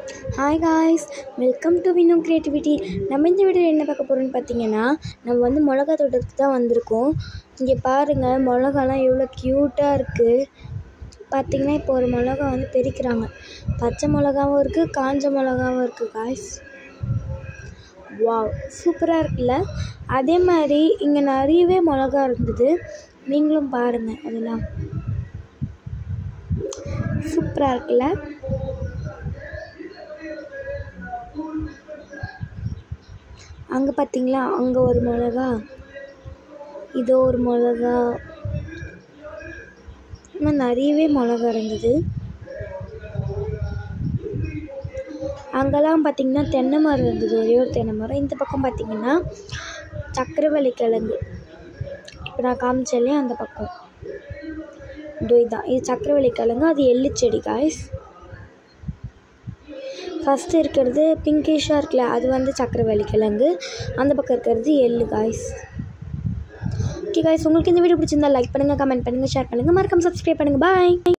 hi guys welcome to Vino Creativity நம்ம இந்த வீடியோவில் என்ன பார்க்க போகிறோம்னு பார்த்தீங்கன்னா நம்ம வந்து மிளகா தோட்டத்துக்கு தான் வந்திருக்கோம் இங்கே பாருங்கள் மிளகாலாம் எவ்வளோ க்யூட்டாக இருக்குது பார்த்தீங்கன்னா இப்போ ஒரு மிளகா வந்து பெரிக்கிறாங்க பச்சை மிளகாவும் இருக்குது காஞ்ச மிளகாவும் இருக்குது காய்ஸ் வாவ் சூப்பராக இருக்குல்ல அதே மாதிரி இங்கே நிறையவே மிளகா இருந்தது நீங்களும் பாருங்கள் அதெல்லாம் சூப்பராக இருக்குல்ல அங்கே பார்த்தீங்களா அங்கே ஒரு மிளகா இதோ ஒரு மிளகா இன்னும் நிறையவே மிளகா இருந்தது அங்கெல்லாம் பார்த்தீங்கன்னா தென்னை மரம் இருந்தது ஒரே ஒரு தென்னை மரம் இந்த பக்கம் பார்த்தீங்கன்னா சக்கரவள்ளி கிழங்கு இப்போ நான் காமிச்சேன் இல்லையா அந்த பக்கம் இதோ இதுதான் இது சக்கரவள்ளி கிழங்கு அது எள்ளு செடி காய்ஸ் ஃபஸ்ட்டு இருக்கிறது பிங்கிஷாக இருக்குல்ல அது வந்து சக்கரவள்ளி கிழங்கு அந்த பக்கம் இருக்கிறது எள்ளு காய்ஸ் ஓகே காய்ஸ் உங்களுக்கு இந்த வீடியோ பிடிச்சிருந்தா லைக் பண்ணுங்கள் கமெண்ட் பண்ணுங்கள் ஷேர் பண்ணுங்கள் மறக்காம சப்ஸ்கிரைப் பண்ணுங்கள் பாய்